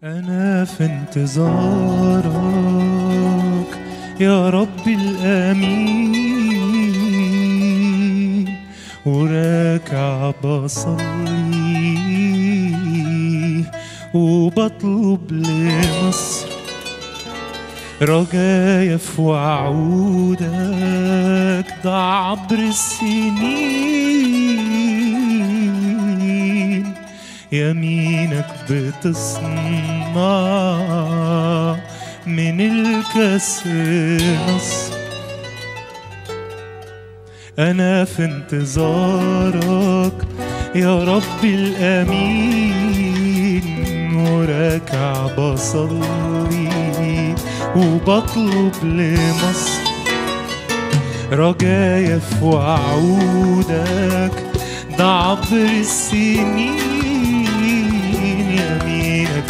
أنا في انتظارك يا رب الأمين وراكع بصلي وبطلب لمصر رجايا في وعودك ده عبر السنين يمينك بتصنع من الكسر نصر أنا في انتظارك يا رب الأمين وراكع بصلي وبطلب لمصر رجايا في وعودك ده عبر السنين يمينك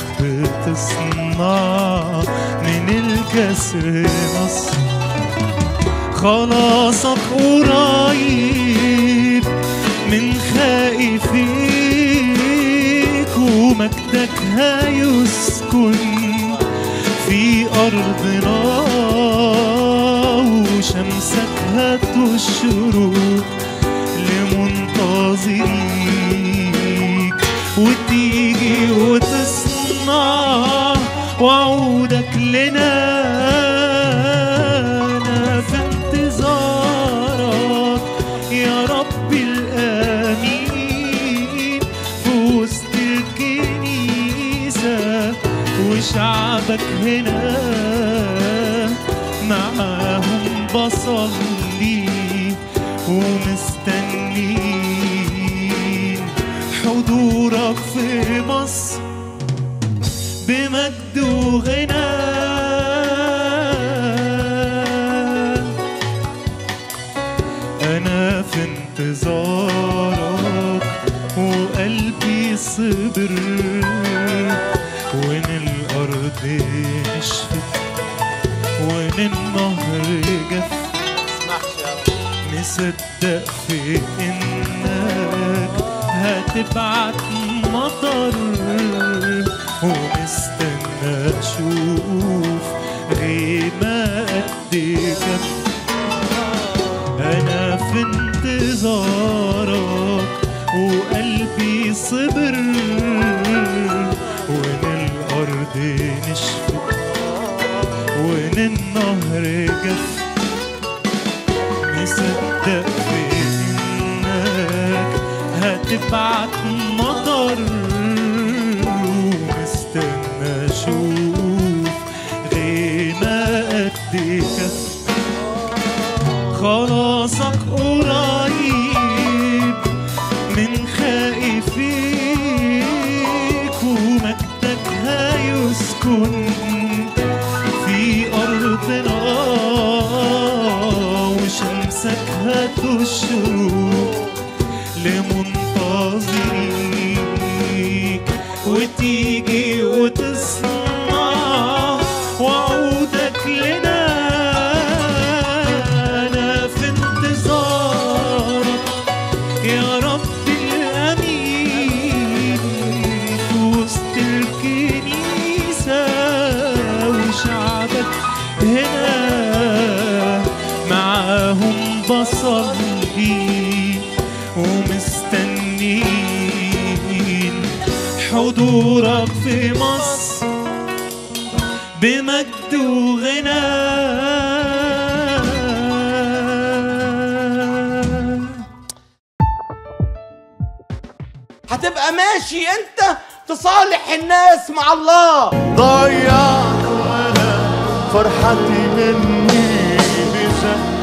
بتصنع من الكسر نصر خلاصك قريب من خائفيك ومجدك هيسكن في أرضنا وشمسك هتشرق لمنتظريك وتيجي وتصنع وعودك لنا أنا في انتظارك يا رب الآمين في وسط الكنيسة وشعبك هنا معاهم بصلي ومستنين حضورك في مصر بمجد وغنى أنا في انتظارك وقلبي صبر وإن الأرض نشفت وإن النهر جف مصدق في إنك هتبعت مطر ومستنى أشوف غيمة قد كف أنا في انتظارك وقلبي صبر وإن الأرض نشفت وإن النهر جف مصدق في إنك هتبعت مطر ومستنى أشوف غيمة قد كف خلاصك قريب من خائفيك ومجدك هيسكن في أرضنا وشمسك هتشرق لمنتظريك وتيجي وتصنع وعودك لنا أنا في انتظارك يا رب الأمين في وسط الكنيسة وشعبك هنا معاهم بصلي ومستنين حضورك في مصر بمجد وغنى هتبقى ماشي انت تصالح الناس مع الله ضيعت انا فرحتي مني بشكل